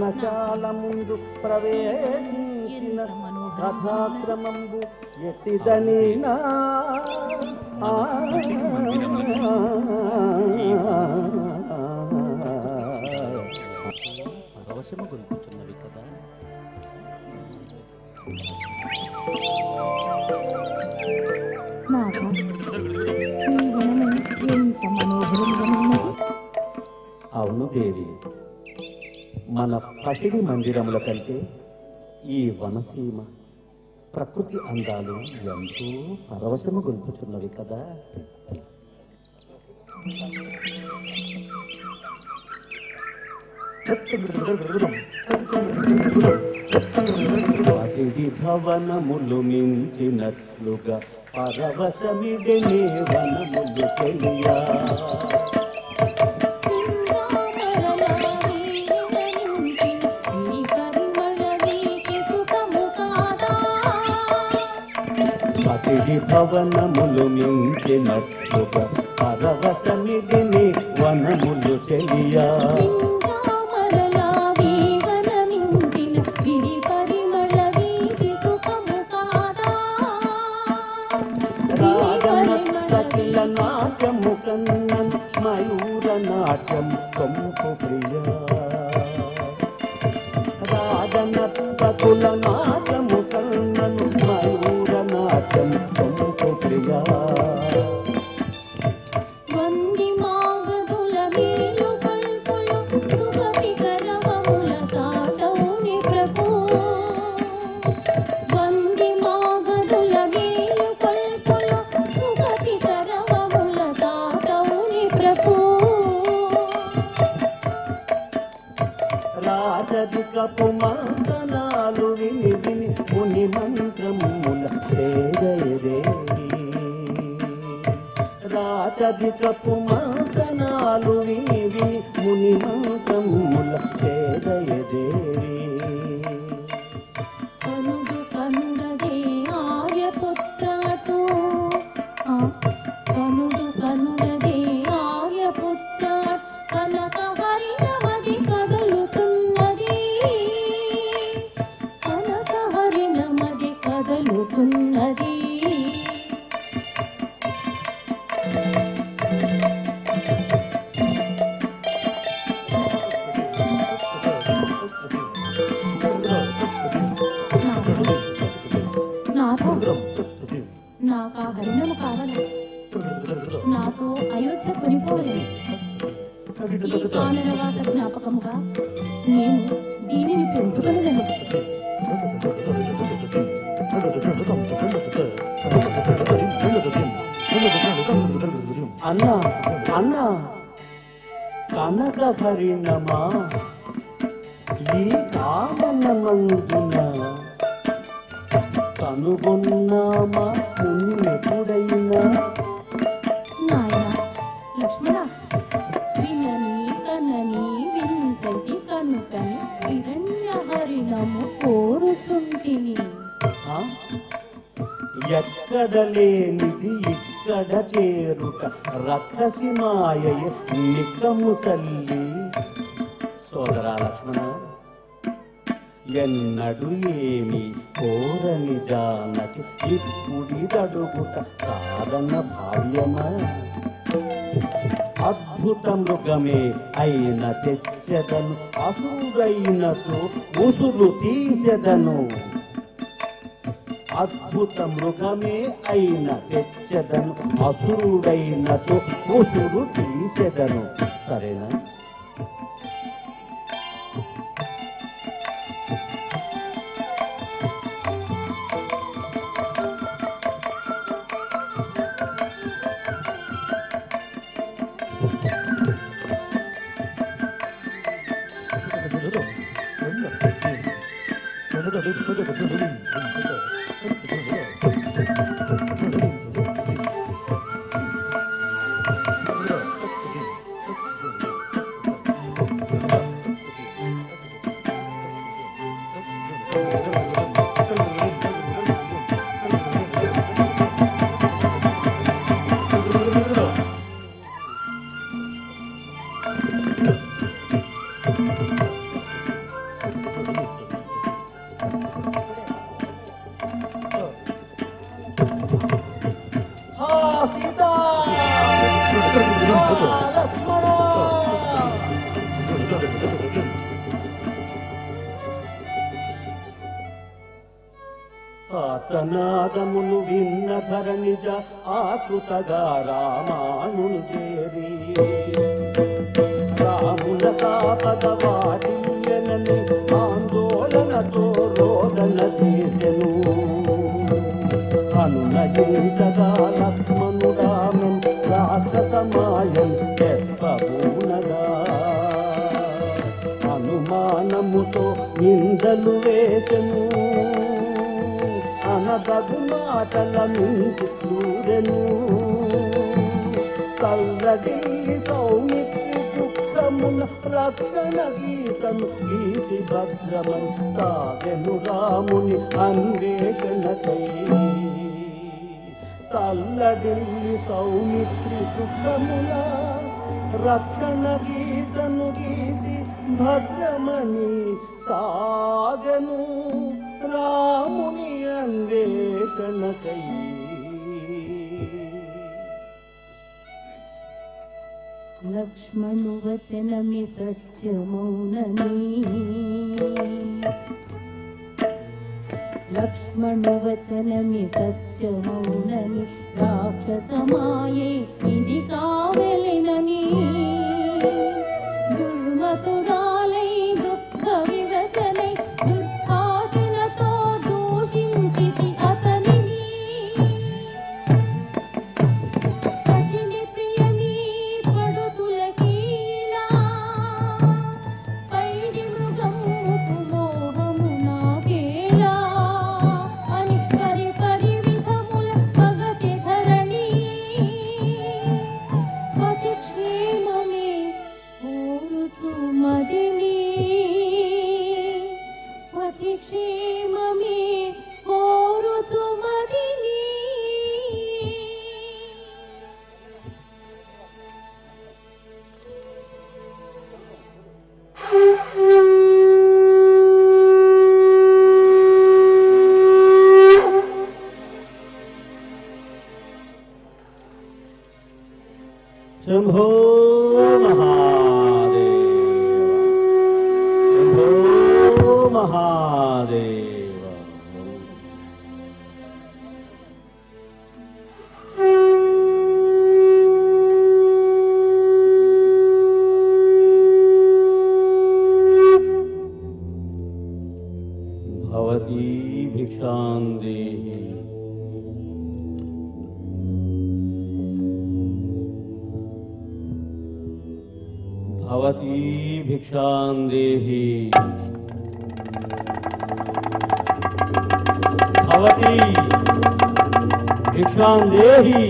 పర్ణశాల ముందు ప్రవేశించిన కథాక్రమంబు ఎట్టిదనీనా ఆ పరవశము గొలుపుతున్నవి కదా నాథ ఈ వనము ఎంత మనోహరముగా ఉన్నది అవును దేవి మన పసిడి మందిరముల కంటే ఈ వనసీమ ప్రకృతి అందాలు ఎంతో పరవశము గొల్పుతున్నవి కదా పసిడి భవనములు మించినట్లుగా పరవశమిడినే వనములు తెలియా పసిడి భవనములు మించినట్లుగా పరవశమిడిని వనములు తెలియా రాగనట్ల నాట్యము కన్నన్ మయూర నాట్యం కొంపు ప్రియ రాగనట్టుల నాట్యము కన్నన్ మయూర నాట్యం కొంపు ప్రియ రాజరికపు మంతనాలు విని విని ముని మంత్రముల దేవదేవి రాజరికపు మంతనాలు విని విని ముని మంత్రముల దేవదేవి కనుడు కనుడదే ఆర్యపుత్రాటు ఆ, కనుడు కనుడదే ఆర్యపుత్రాట్ కనక హరిణమది కదలుతున్నది కనక హరిణమది కదలుతున్నది నాతో నాకు ఆ హరిణము కావాలి నాతో అయోధ్య కొనిపోలేదు ఈ కానరవాస జ్ఞాపకముగా నేను దీనిని పెంచుకొనలను అన్నా అన్నా కనక పరిణమా ఈ కామన మందున కనుగొన్నామా మున్నెప్పుడైనా నాయన లక్ష్మణ వినని కనని వింతటి కనుకని హిరణ్య హరిణము కోరుచుంటిని ఆ? ఎక్కడ లేనిది ఇక్కడ చేరుట రక్కసి మాయ నికము తల్లి సోదరా లక్ష్మణ ఎన్నడు ఏమి కోరని జానకి ఇప్పుడిదడుగుట కాదన్న భావ్యమా అద్భుత మృగమే అయిన తెచ్చెదను అసుడైనతో ఉసురు తీసెదను అద్భుత మృగమే అయిన తెచ్చెదను అసురుడైనతో ఉసురు తీసెదను సరేనా హా సీత హా లక్ష్మణ ఆతనాదమును విన్న ధరణిజ ఆకృతగా రామానును చేరి రాముల తాపద వాటిల్లెనని ఆందోళనతో రోదన చేసెను హనునయించగా లక్ష్మణురామం రాక్షసమాయం చెప్పబూనగా అనుమానముతో నిందలు వేసెను అనదగు మాటల నుంచి చూడెను కల్లడి సౌమిత్రి దుఃఖమున రక్షణ గీతను గీతి భద్రమం సాగెను రాముని అన్వేషణకై తల్లడి సౌమిత్రి దుఃఖమున రక్షణ గీతను గీతి భద్రమణి సాగను రాముని అన్వేషణకై లక్ష్మణు వచనమి సత్యమౌనని లక్ష్మణు వచనమి సత్యమౌనని రాక్షసమాయే ఇది కావెలినని దుర్మతురాలై దుఃఖ వివసనై దుర్భాషణతో దూషించితి అతనిని కసిని ప్రియని పడుతులకీలా పైడి మృగముకు మోహము నాకేలా అని పరి పరి విధముల పగతి ధరణి పతి క్షేమమే కోరుచు మదిని పతి క్షేమమే కోరుచు మదిని శంభో మహాదేవ శంభో మహాదేవ భవతీ భిక్షాం దేహి भवती भिक्षां देहि भवती भिक्षां देहि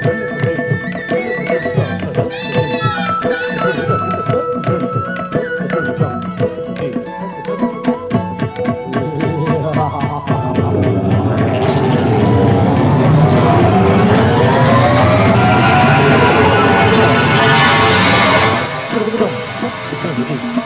Thank you.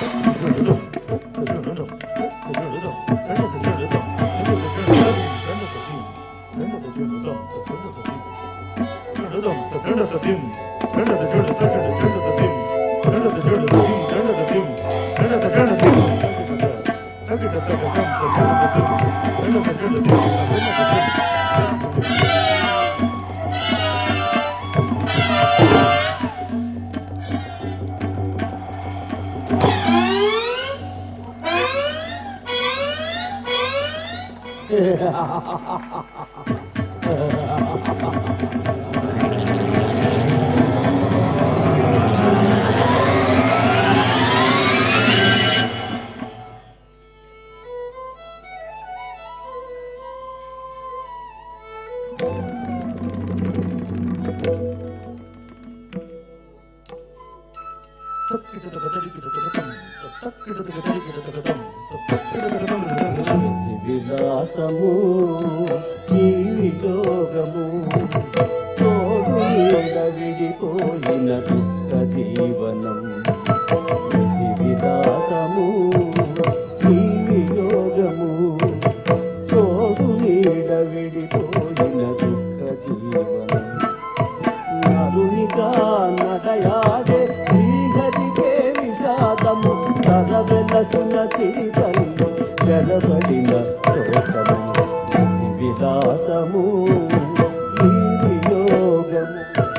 విలాసము ఈ వియోగము తోడు నీడ విడిపోయిన దుఃఖ జీవనం ఇది విలాసము ఈ వియోగము తోడు నీడ విడిపోయిన దుఃఖ జీవనం నరునిగా నడయాడే శ్రీహరికే విషాదము తన వెలసిన తిరిగల్లు జలబడిన శోకము ఇది విలాసము ఈ వియోగము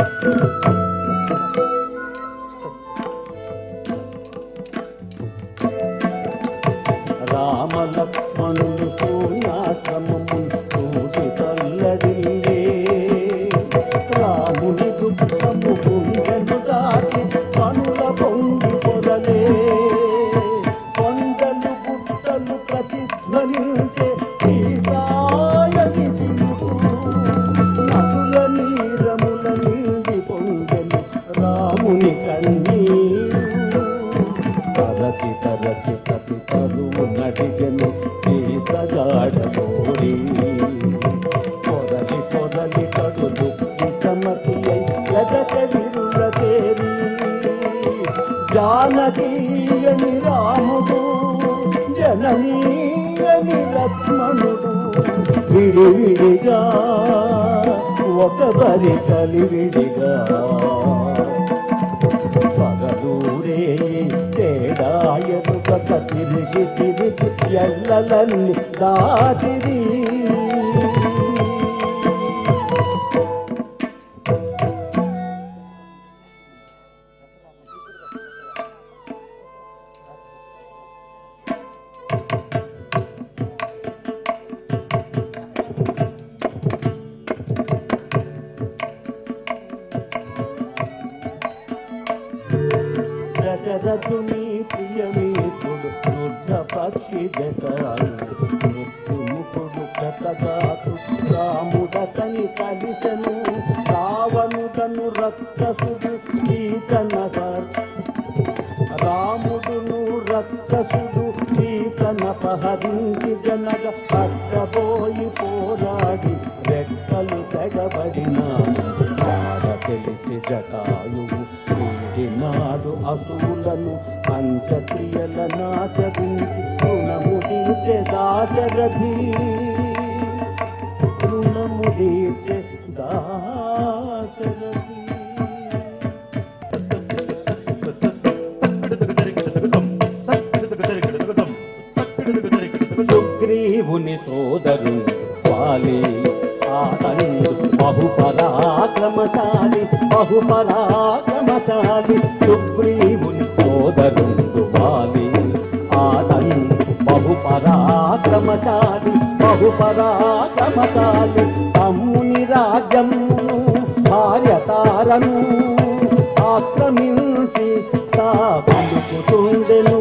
రామలక్ష్మణులు పూర్ణాశ్రమము చూసి తల్లడిల్లే రాముని దుఃఖము గుండెను దాటి కనుల పొంగి పొరలే కొండలు గుట్టలు ప్రతిధ్వనించే సీతాయని పిలుపు నదుల నీరముల నిండి పొందెను రాముని కన్నీరు తరచి తరచి ప్రతి తరువు నడిగెను సీతగాడబోడి పొరలి పొరలి కడు దుఃఖితమతి ఎదట విరుల తేరి జానకీయని రాముడు జననీయని లక్ష్మణుడు విడివిడిగా ఒక బరి కలివిడిగా పగలూరే తేడాయను కథ తిరిగి తిరిగి ఎల్లలన్ని దాటిరి దశరథుని ప్రియమీతుడు రుద్ర పక్షి జటాలు మృత్యుముఖుడు కథగాతు రాముడతని కలిసెను రావణుడను రక్తసుడు సీతనగర్ రాముడును రక్తసుడు సీతనపహరించి జనగ పట్టబోయి పోరాడి రెక్కలు తెగబడినాడు వాడ తెలిసి జటాయువు వీడినాడు అసూలను పంచక్రియల నాచరించి రుణము తీర్చే దాశరథి రుణము తీర్చే దాశరథి సుగ్రీవుని సోదరుడు వాలి ఆతండు బహుపరాక్రమశాలి బహుపరాక్రమశాలి సుగ్రీవుని సోదరుడు వాలి ఆతండు బహుపరాక్రమశాలి బహుపరాక్రమశాలి తమ్ముని రాజ్యమును భార్య తారను ఆక్రమించి తా పలుకుతుండెను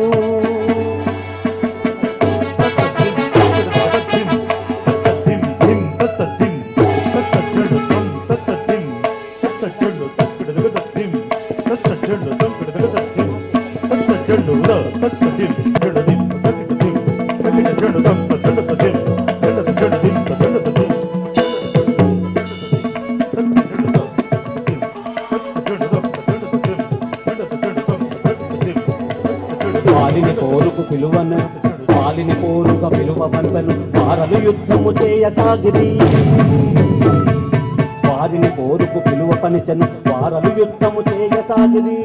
వారి వాలిని పోరుకు పిలువను వాలిని పోరుగా పిలువ పంపను వారలు యుద్ధము చేయసాగిరి వారిని పోరుకు పిలువ పనిచను వారలు యుద్ధము చేయసాగిరి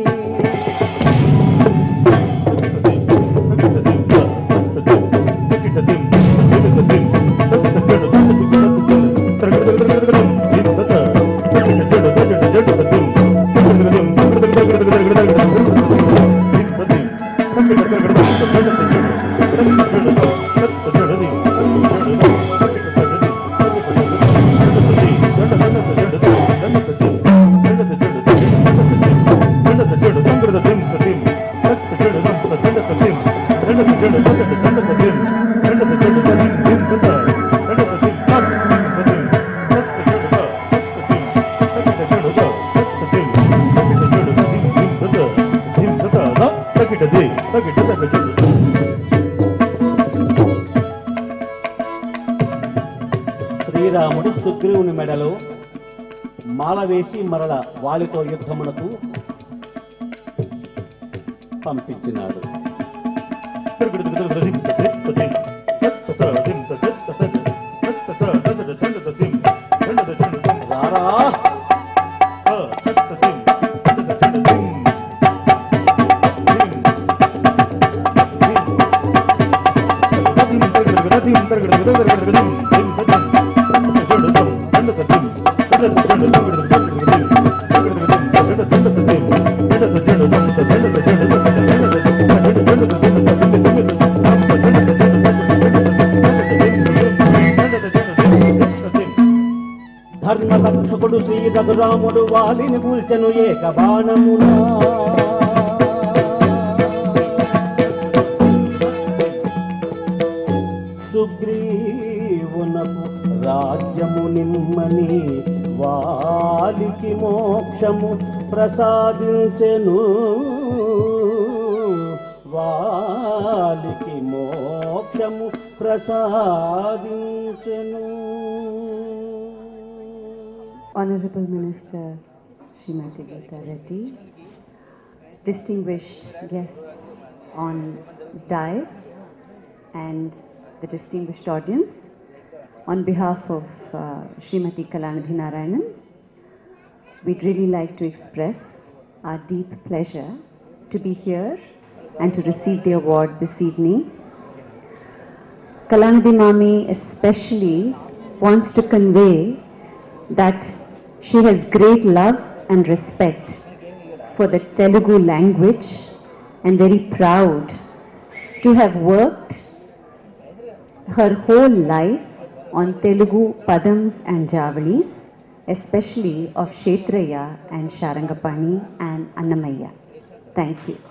శ్రీరాముడు సుగ్రీవుని మెడలో మాల వేసి మరల వాలితో యుద్ధమునకు పంపించినాడు రారా ధర్మ రక్షకుడు శ్రీ రఘురాముడు వాలిని కూల్చెను ఏక బాణమునా సుగ్రీవునకు రాజ్యము నిమ్మని వాలికి మోక్షము ప్రసాదించెను వాలికి మోక్షము ప్రసాదించెను Honorable Minister Srimati Gita Reddy, distinguished guests on dais and the distinguished audience, on behalf of uh, Srimati Kalanidhi Narayanan, we'd really like to express our deep pleasure to be here and to receive the award this evening. Kalanidhi Mami especially wants to convey that she has great love and respect for the Telugu language and very proud to have worked her whole life on Telugu padams and javalis, especially of Kshetraya and Sharangapani and Annamaya. Thank you.